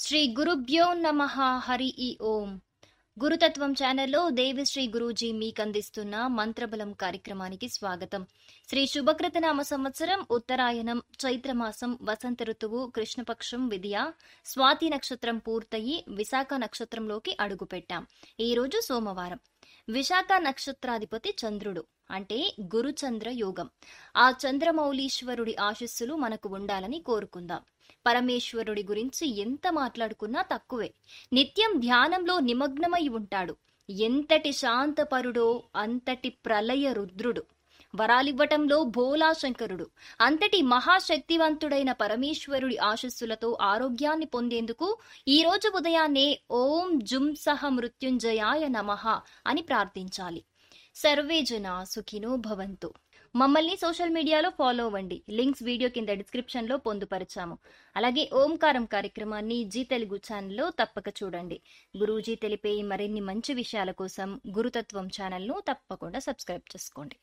శ్రీ గురుభ్యో నమ హరి ఈ ఓం గురుతత్వం ఛానల్లో దేవిశ్రీ గురూజీ మీకు అందిస్తున్న మంత్రబలం కార్యక్రమానికి స్వాగతం శ్రీ శుభకృత నామ సంవత్సరం ఉత్తరాయణం చైత్రమాసం వసంత ఋతువు కృష్ణపక్షం విద్య స్వాతి నక్షత్రం పూర్తయి విశాఖ నక్షత్రంలోకి అడుగుపెట్టాం ఈ రోజు సోమవారం విశాఖ నక్షత్రాధిపతి చంద్రుడు అంటే గురుచంద్ర యోగం ఆ చంద్రమౌళీశ్వరుడి ఆశస్సులు మనకు ఉండాలని కోరుకుందాం పరమేశ్వరుడి గురించి ఎంత మాట్లాడుకున్నా తక్కువే నిత్యం ధ్యానంలో నిమగ్నమై ఉంటాడు ఎంతటి శాంతపరుడో అంతటి ప్రళయ రుద్రుడు వరాలివ్వటంలో భోలాశంకరుడు అంతటి మహాశక్తివంతుడైన పరమేశ్వరుడి ఆశస్సులతో ఆరోగ్యాన్ని పొందేందుకు ఈ రోజు ఉదయాన్నే ఓం జుం సహ మృత్యుంజయాయ నమః అని ప్రార్థించాలి సర్వే జన సుఖినో భవంతు మమ్మల్ని సోషల్ మీడియాలో ఫాలో అవ్వండి లింక్స్ వీడియో కింద డిస్క్రిప్షన్ లో పొందుపరిచాము అలాగే ఓంకారం కార్యక్రమాన్ని జీ తెలుగు ఛానల్లో తప్పక చూడండి గురూజీ తెలిపే మరిన్ని మంచి విషయాల కోసం గురుతత్వం ఛానల్ను తప్పకుండా సబ్స్క్రైబ్ చేసుకోండి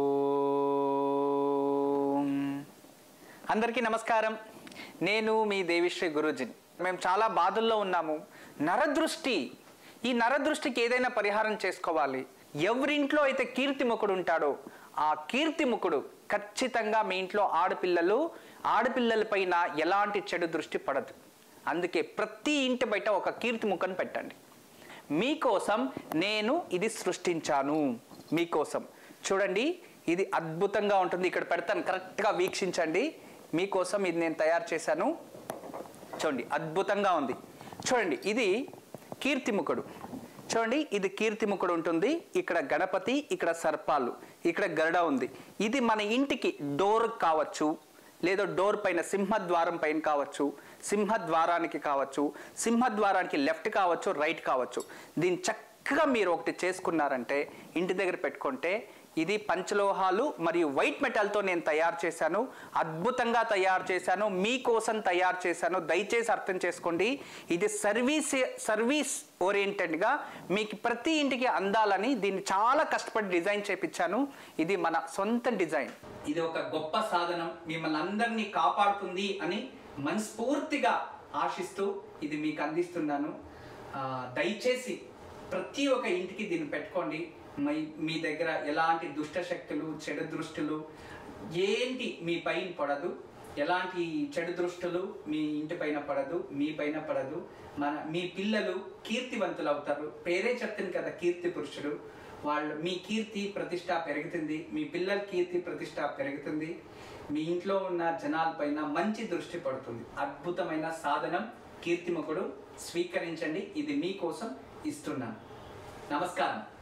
ఓం. అందరికీ నమస్కారం నేను మీ దేవిశ్రీ గురూజీ మేము చాలా బాధల్లో ఉన్నాము నరదృష్టి ఈ నరదృష్టికి ఏదైనా పరిహారం చేసుకోవాలి ఎవరింట్లో అయితే కీర్తిముఖుడు ఉంటాడో ఆ కీర్తిముఖుడు ఖచ్చితంగా మీ ఇంట్లో ఆడపిల్లలు ఆడపిల్లలపైన ఎలాంటి చెడు దృష్టి పడదు అందుకే ప్రతి ఇంటి బయట ఒక కీర్తిముఖను పెట్టండి మీకోసం నేను ఇది సృష్టించాను మీకోసం చూడండి ఇది అద్భుతంగా ఉంటుంది ఇక్కడ పెడతాను కరెక్ట్గా వీక్షించండి మీకోసం ఇది నేను తయారు చేశాను చూడండి అద్భుతంగా ఉంది చూడండి ఇది కీర్తిముఖుడు చూడండి ఇది కీర్తిముఖుడు ఉంటుంది ఇక్కడ గణపతి ఇక్కడ సర్పాలు ఇక్కడ గరుడ ఉంది ఇది మన ఇంటికి డోర్ కావచ్చు లేదా డోర్ పైన సింహద్వారం పైన కావచ్చు సింహద్వారానికి కావచ్చు సింహద్వారానికి లెఫ్ట్ కావచ్చు రైట్ కావచ్చు దీన్ని చక్కగా మీరు ఒకటి చేసుకున్నారంటే ఇంటి దగ్గర పెట్టుకుంటే ఇది పంచలోహాలు మరియు వైట్ మెటల్తో నేను తయారు చేశాను అద్భుతంగా తయారు చేశాను మీకోసం తయారు చేశాను దయచేసి అర్థం చేసుకోండి ఇది సర్వీస్ సర్వీస్ ఓరియంటెడ్గా మీకు ప్రతి ఇంటికి అందాలని దీన్ని చాలా కష్టపడి డిజైన్ చేపించాను ఇది మన సొంత డిజైన్ ఇది ఒక గొప్ప సాధనం మిమ్మల్ని అందరినీ కాపాడుతుంది అని మనస్ఫూర్తిగా ఆశిస్తూ ఇది మీకు అందిస్తున్నాను ఆ, దయచేసి ప్రతి ఒక్క ఇంటికి దీన్ని పెట్టుకోండి మై మీ దగ్గర ఎలాంటి దుష్ట శక్తులు చెడు దృష్టులు ఏంటి మీ పైన పడదు ఎలాంటి చెడు దృష్టులు మీ ఇంటి పైన పడదు మీ పైన పడదు మన మీ పిల్లలు కీర్తివంతులు అవుతారు పేరే చెప్తుంది కదా కీర్తి పురుషుడు వాళ్ళు మీ కీర్తి ప్రతిష్ట పెరుగుతుంది మీ పిల్లల కీర్తి ప్రతిష్ట పెరుగుతుంది మీ ఇంట్లో ఉన్న జనాలపైన మంచి దృష్టి పడుతుంది అద్భుతమైన సాధనం కీర్తిముఖుడు స్వీకరించండి ఇది మీకోసం ఇస్తున్నాను నమస్కారం